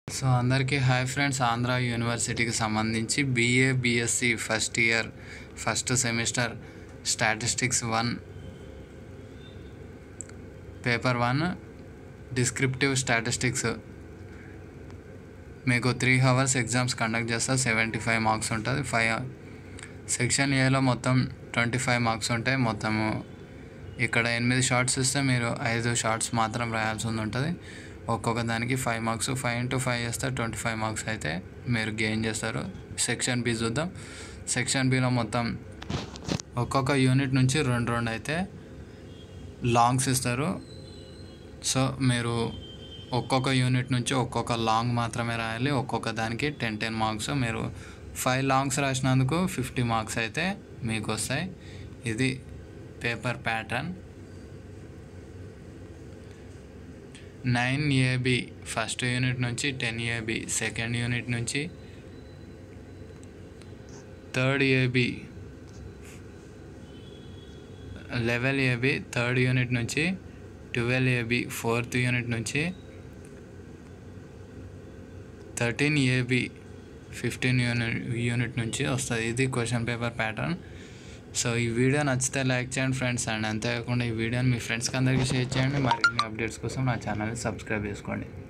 so అందరికీ hi friends Andhra యూనివర్సిటీకి సంబంధించి BA BSc first year first semester statistics one paper one descriptive statistics మీకు three hours exams conduct చేస్తారు seventy five marks ఉంటుంది five section ఏలో మొత్తం ట్వంటీ ఫైవ్ మార్క్స్ ఉంటాయి మొత్తము ఇక్కడ ఎనిమిది షార్ట్స్ ఇస్తే మీరు ఐదు షార్ట్స్ మాత్రం రాయాల్సి ఉంటుంది ఒక్కొక్క దానికి five marks five into five చేస్తే ట్వంటీ ఫైవ్ మార్క్స్ అయితే మీరు గెయిన్ చేస్తారు సెక్షన్ బి చూద్దాం సెక్షన్ బిలో మొత్తం ఒక్కొక్క యూనిట్ నుంచి రెండు రెండు అయితే లాంగ్స్ ఇస్తారు సో మీరు ఒక్కొక్క యూనిట్ నుంచి ఒక్కొక్క లాంగ్ మాత్రమే రాయాలి ఒక్కొక్క దానికి టెన్ టెన్ మార్క్స్ మీరు ఫైవ్ లాంగ్స్ రాసినందుకు ఫిఫ్టీ మార్క్స్ అయితే మీకు వస్తాయి ఇది paper pattern nine A B first unit నుంచి టెన్ ఏబి సెకండ్ యూనిట్ నుంచి third A B level A B third unit నుంచి ట్వెల్వ్ ఏబి ఫోర్త్ యూనిట్ నుంచి thirteen A B fifteen unit unit నుంచి వస్తుంది ఇది క్వశ్చన్ పేపర్ ప్యాటర్న్ సో ఈ వీడియో నచ్చితే లైక్ చేయండి ఫ్రెండ్స్ అండ్ అంతేకాకుండా ఈ వీడియోని మీ ఫ్రెండ్స్కి అందరికీ షేర్ చేయండి మరిన్ని అప్డేట్స్ కోసం నా ఛానల్ని సబ్స్క్రైబ్ చేసుకోండి